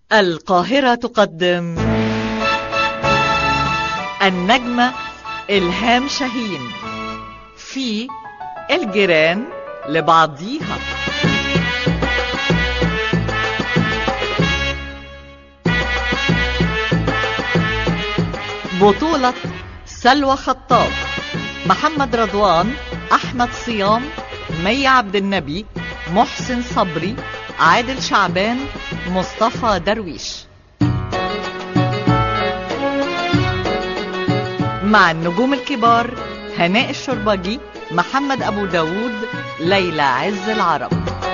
القاهرة تقدم النجمة إلهام شاهين في الجيران لبعضيها بطولة سلوى خطاب محمد رضوان أحمد صيام مي عبد النبي محسن صبري عادل شعبان مصطفى درويش مع النجوم الكبار هناء الشربجي محمد أبو داود ليلى عز العرب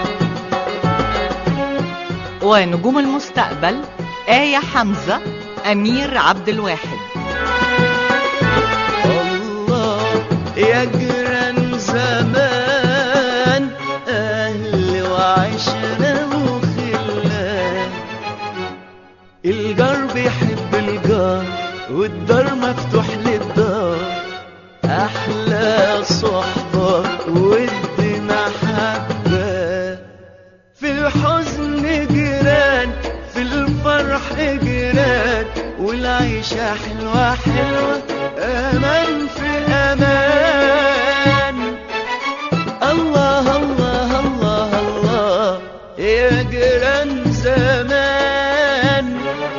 ونجوم المستقبل آية حمزة أمير عبد الواحد الله يا جيران زمان أهل وعشرة وخلان الجار بيحب الجار والدار مفتوح للدار أحلى صحبة ود محبة في الحزن جيران في الفرح جيران والعيشة حلوة حلوة أمان في أمان الله الله الله الله يا جيران زمان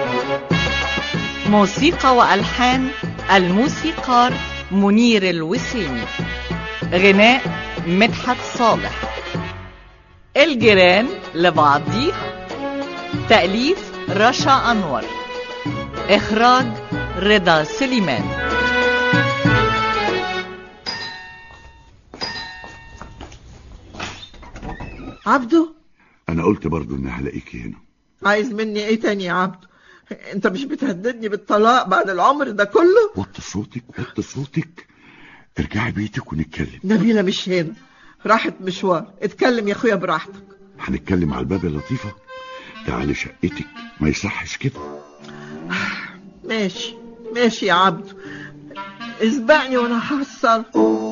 موسيقى وألحان الموسيقار منير الوسيمي غناء مدحت صالح الجيران لبعضيها تأليف رشا أنور إخراج رضا سليمان عبده انا قلت برضو اني هلاقيكي هنا عايز مني ايه تاني يا عبده انت مش بتهددني بالطلاق بعد العمر ده كله وطي صوتك وطي صوتك ارجعي بيتك ونتكلم نبيلة مش هنا راحت مشوار اتكلم يا اخويا براحتك هنتكلم على الباب يا لطيفة تعالي شقتك ما يصحش كده ماشي ماشي يا عبده اسبقني وانا هحصل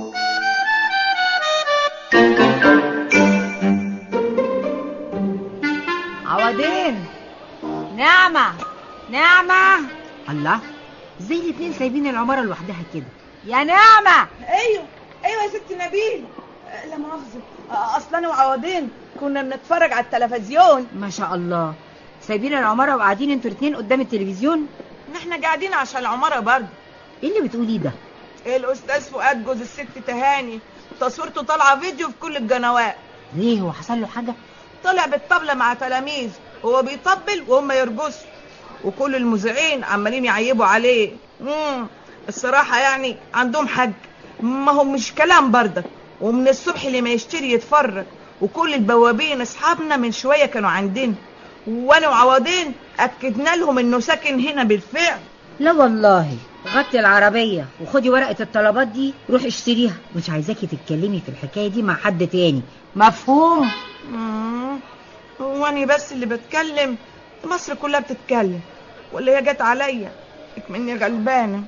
عوضين نعمة نعمة الله ازاي الاتنين سايبين العمارة لوحدها كده يا نعمة ايوه ايوه يا ست نبيل آه، لا مؤاخذة آه، اصل انا وعوضين كنا بنتفرج على التلفزيون ما شاء الله سايبين العمارة وقاعدين انتوا الاتنين قدام التلفزيون ان احنا قاعدين عشان العمارة برضه ايه اللي بتقوليه ده الاستاذ فؤاد جوز الست تهاني تصويرته طالعة فيديو في كل القنوات ليه هو حصل له حاجة طلع بالطبلة مع تلاميذ هو بيطبل وهم يرقصوا وكل المذيعين عمالين يعيبوا عليه امم الصراحة يعني عندهم حق ما هو مش كلام بردك ومن الصبح اللي ما يشتري يتفرج وكل البوابين اصحابنا من شوية كانوا عندنا وانا وعوضين اكدنا لهم انه ساكن هنا بالفعل لا والله غطي العربية وخدي ورقة الطلبات دي روحي اشتريها مش عايزاكي تتكلمي في الحكاية دي مع حد تاني مفهوم مم. هو انا بس اللي بتكلم مصر كلها بتتكلم واللي هي جت عليا مني غلبانه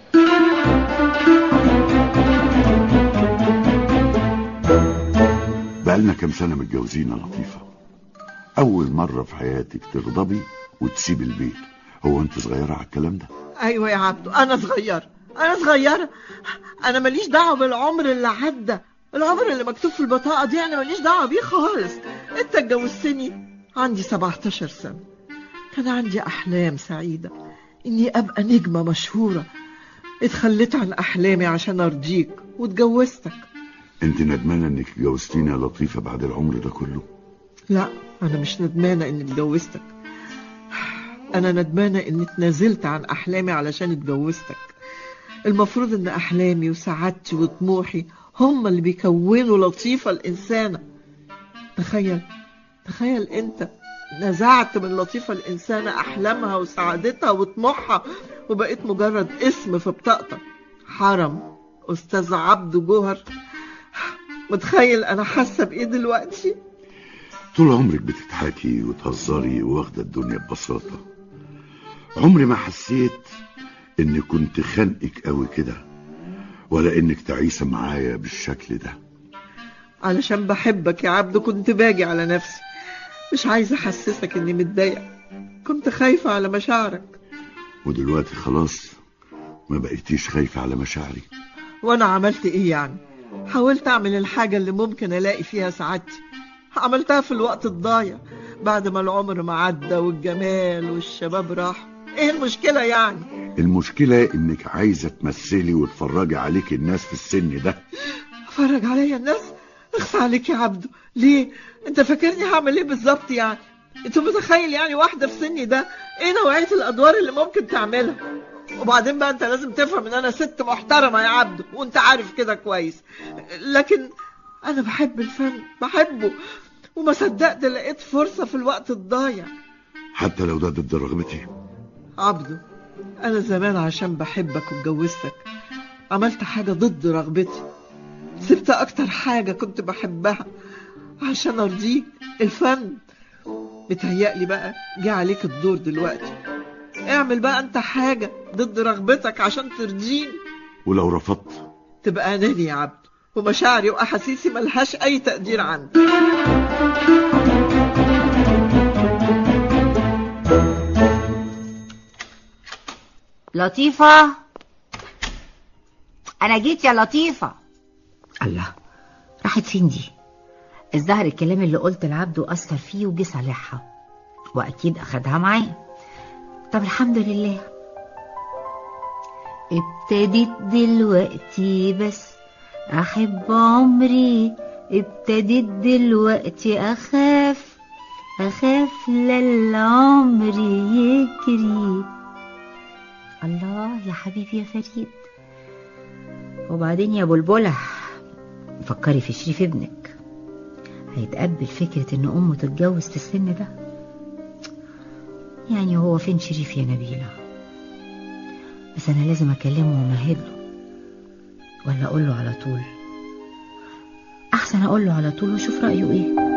بقالنا كام سنة متجوزين يا لطيفة اول مرة في حياتك تغضبي وتسيب البيت هو انت صغيرة على الكلام ده ايوه يا عبده انا صغيرة انا صغيرة انا ماليش دعوة بالعمر اللي عدى العمر اللي مكتوب في البطاقة دي انا ماليش دعوة بيه خالص انت اتجوزتني عندي 17 سنة كان عندي احلام سعيدة اني ابقى نجمة مشهورة اتخليت عن احلامي عشان ارضيك واتجوزتك انت ندمانة انك اتجوزتيني يا لطيفة بعد العمر ده كله لا انا مش ندمانة اني اتجوزتك انا ندمانة اني اتنازلت عن احلامي علشان اتجوزتك المفروض ان احلامي وسعادتي وطموحي هم اللي بيكونوا لطيفة الانسانة تخيل تخيل انت نزعت من لطيفة الانسانة احلامها وسعادتها وطموحها وبقيت مجرد اسم في بطاقتك حرم استاذ عبده جوهر متخيل انا حاسة بايه دلوقتي طول عمرك بتضحكي وتهزري واخدة الدنيا ببساطة عمري ما حسيت اني كنت خانقك قوي كده ولا انك تعيسة معايا بالشكل ده علشان بحبك يا عبد كنت باجي على نفسي مش عايزة احسسك اني متضايقة كنت خايفة على مشاعرك ودلوقتي خلاص ما بقيتيش خايفة على مشاعري وانا عملت ايه يعني حاولت اعمل الحاجة اللي ممكن الاقي فيها سعادتي عملتها في الوقت الضايع بعد ما العمر ما عدى والجمال والشباب راح ايه المشكلة يعني المشكلة انك عايزة تمثلي وتفرجي عليك الناس في السن ده اتفرج عليا الناس اخفى عليك يا عبدو ليه انت فاكرني هعمل ايه بالظبط يعني انت متخيل يعني واحدة في سني ده ايه نوعية الادوار اللي ممكن تعملها وبعدين بقى انت لازم تفهم ان انا ست محترمة يا عبدو وانت عارف كده كويس لكن انا بحب الفن بحبه وما صدقت لقيت فرصة في الوقت الضايع حتى لو ده ضد رغبتي عبدو انا زمان عشان بحبك واتجوزتك عملت حاجة ضد رغبتي سبت اكتر حاجة كنت بحبها عشان ارضيك الفن بتهيألي بقى جه عليك الدور دلوقتي اعمل بقى انت حاجة ضد رغبتك عشان ترضيني ولو رفضت تبقى اناني يا عبد ومشاعري واحاسيسي ملهاش اي تقدير عندي لطيفة أنا جيت يا لطيفة الله راحت فين دي الظاهر الكلام اللي قلت لعبده أثر فيه وجه صالحها وأكيد أخدها معاه طب الحمد لله ابتديت دلوقتي بس أحب عمري ابتديت دلوقتي أخاف أخاف للعمر يجري الله يا حبيبي يا فريد وبعدين يا بلبلة فكري في شريف ابنك هيتقبل فكرة ان امه تتجوز في السن ده يعني هو فين شريف يا نبيلة بس انا لازم اكلمه وامهد له ولا اقول له على طول احسن اقول له على طول واشوف رايه ايه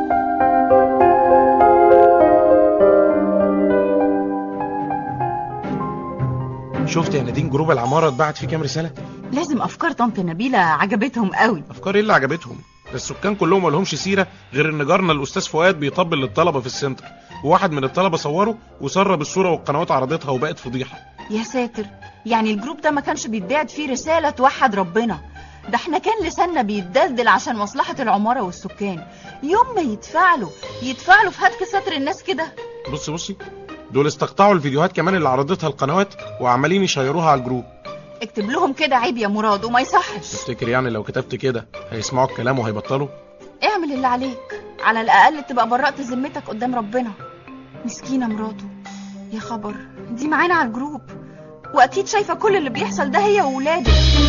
شفت يا نادين جروب العمارة اتبعت فيه كام رسالة لازم افكار طنط نبيله عجبتهم قوي افكار ايه اللي عجبتهم ده السكان كلهم ما لهمش سيره غير ان جارنا الاستاذ فؤاد بيطبل للطلبه في السنتر وواحد من الطلبه صوره وسرب الصوره والقنوات عرضتها وبقت فضيحه يا ساتر يعني الجروب ده ما كانش بيتبعت فيه رساله توحد ربنا ده احنا كان لساننا بيتدلدل عشان مصلحه العماره والسكان يوم ما يتفاعلوا يتفاعلوا في هتك ستر الناس كده بصي بصي دول استقطعوا الفيديوهات كمان اللي عرضتها القنوات وعمالين يشيروها على الجروب اكتب لهم كده عيب يا مراد وما يصحش تفتكر يعني لو كتبت كده هيسمعوا الكلام وهيبطلوا اعمل اللي عليك على الاقل تبقى برأت ذمتك قدام ربنا مسكينه مراته يا خبر دي معانا على الجروب واكيد شايفه كل اللي بيحصل ده هي وولادك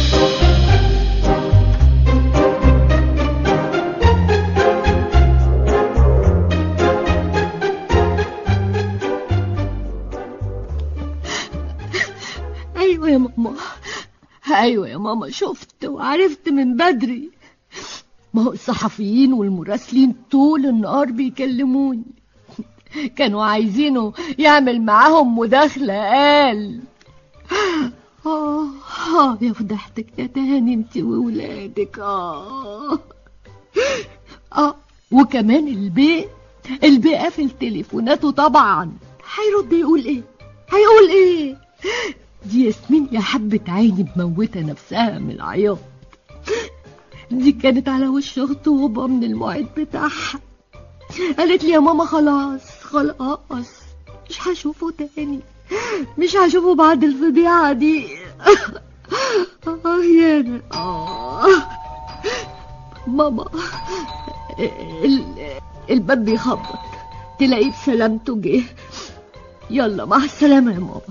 ايوه يا ماما ايوه يا ماما شفت وعرفت من بدري ما هو الصحفيين والمراسلين طول النهار بيكلموني كانوا عايزينه يعمل معاهم مداخلة قال آه آه يا فضحتك يا تهاني انت وولادك آه آه وكمان البي البي قافل تليفوناته طبعا هيرد يقول ايه هيقول ايه دي ياسمين يا حبة عيني مموتة نفسها من العياط دي كانت على وش خطوبة من المعد بتاعها قالت لي يا ماما خلاص خلاص مش هشوفه تاني مش هشوفه بعد الفضيحة دي اه يا أنا. اه ماما ال- الباب بيخبط تلاقيه بسلامته جه يلا مع السلامة يا ماما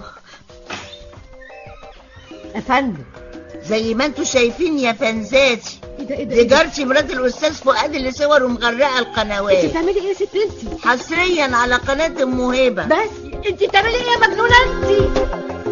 يا فندم زي ما انتوا شايفين يا فنزاتي ايه ده ايه ده دي جارتي مرات الاستاذ فؤاد اللي صور ومغرقه انت القنوات بتعملي ايه يا ست انت حصريا على قناه ام هبه بس انت بتعملي ايه يا مجنونه انت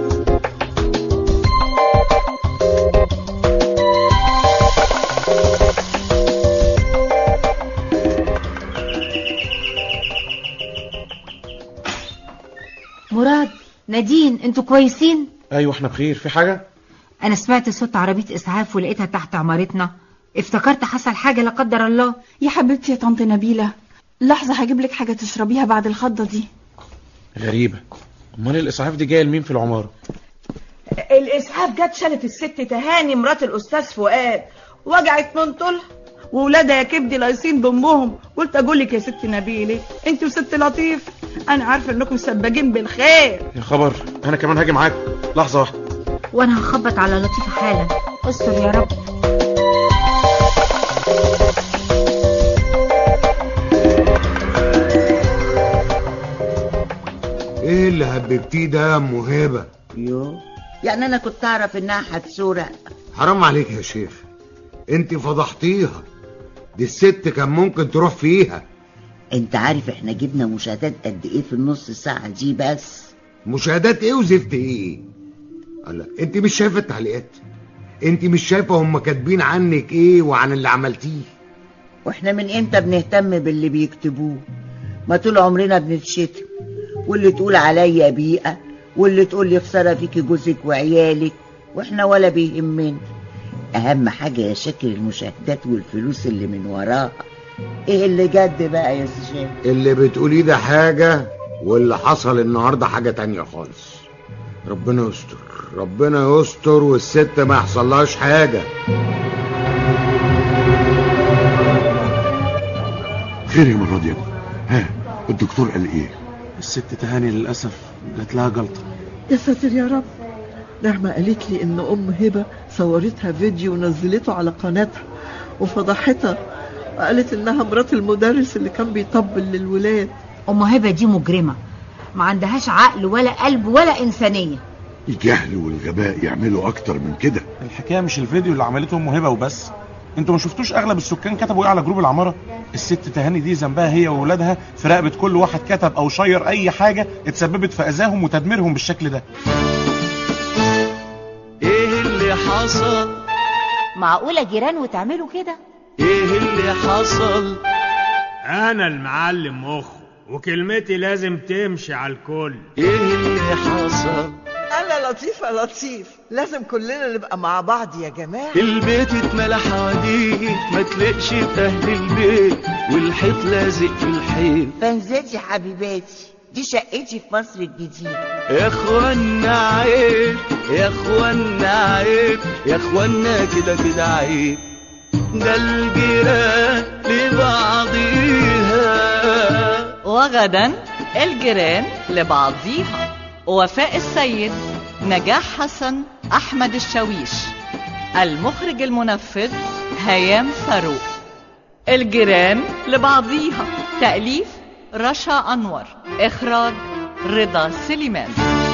مراد نادين انتوا كويسين ايوه احنا بخير في حاجه انا سمعت صوت عربية اسعاف ولقيتها تحت عمارتنا افتكرت حصل حاجة لا قدر الله يا حبيبتي يا طنط نبيله لحظه هجيب لك حاجه تشربيها بعد الخضه دي غريبة امال الاسعاف دي جايه لمين في العمارة الاسعاف جت شالت الست تهاني مرات الاستاذ فؤاد وجعت من طولها وولادها يا كبدي لايصين بامهم قلت اقول لك يا ست نبيله انت وست لطيف انا عارفه انكم سباجين بالخير يا خبر انا كمان هاجي معاكم لحظة واحدة وانا هخبط على لطيفة حالا استر يا رب ايه اللي هببتيه ده يا ام هبه يو يعني انا كنت اعرف انها هتسرق حرام عليك يا شيخ انت فضحتيها دي الست كان ممكن تروح فيها انت عارف احنا جبنا مشاهدات قد ايه في النص ساعة دي بس مشاهدات ايه وزفت ايه الله انت مش شايفه التعليقات انت مش شايفه هم كاتبين عنك ايه وعن اللي عملتيه واحنا من امتى بنهتم باللي بيكتبوه ما طول عمرنا بنتشتم واللي تقول عليا بيئة واللي تقول لي خسارة فيكي جوزك وعيالك واحنا ولا بيهمنا اهم حاجة يا شكل المشاهدات والفلوس اللي من وراها ايه اللي جد بقى يا شيخ اللي بتقوليه ده حاجة واللي حصل النهاردة حاجة تانية خالص ربنا يستر ربنا يستر والست ما يحصلهاش حاجة خير يا مراد يا ابني ها الدكتور قال ايه الست تهاني للاسف جات لها جلطة يا ساتر يا رب نعمة قالت لي ان ام هبة صورتها فيديو ونزلته على قناتها وفضحتها وقالت انها مرات المدرس اللي كان بيطبل للولاد ام هبه دي مجرمه ما عندهاش عقل ولا قلب ولا انسانيه الجهل والغباء يعملوا اكتر من كده الحكاية مش الفيديو اللي عملته ام هبة وبس انتوا ما شفتوش اغلب السكان كتبوا ايه على جروب العمارة الست تهاني دي ذنبها هي وولادها في رقبة كل واحد كتب او شير اي حاجة اتسببت في اذاهم وتدميرهم بالشكل ده ايه اللي حصل معقوله جيران وتعملوا كده ايه اللي حصل انا المعلم مخ وكلمتي لازم تمشي على الكل ايه اللي حصل انا لطيفة لطيف لازم كلنا نبقى مع بعض يا جماعة البيت اتملى حواديت ما تلاقش في اهل البيت والحيط لازق في الحيط فانزلي حبيباتي دي شقتي في مصر الجديدة يا اخوانا عيب يا اخوانا عيب يا اخوانا كده كده عيب ده الجيران لبعضيها وغدا الجيران لبعضيها وفاء السيد نجاح حسن أحمد الشاويش المخرج المنفذ هيام فاروق الجيران لبعضيها تأليف رشا أنور إخراج رضا سليمان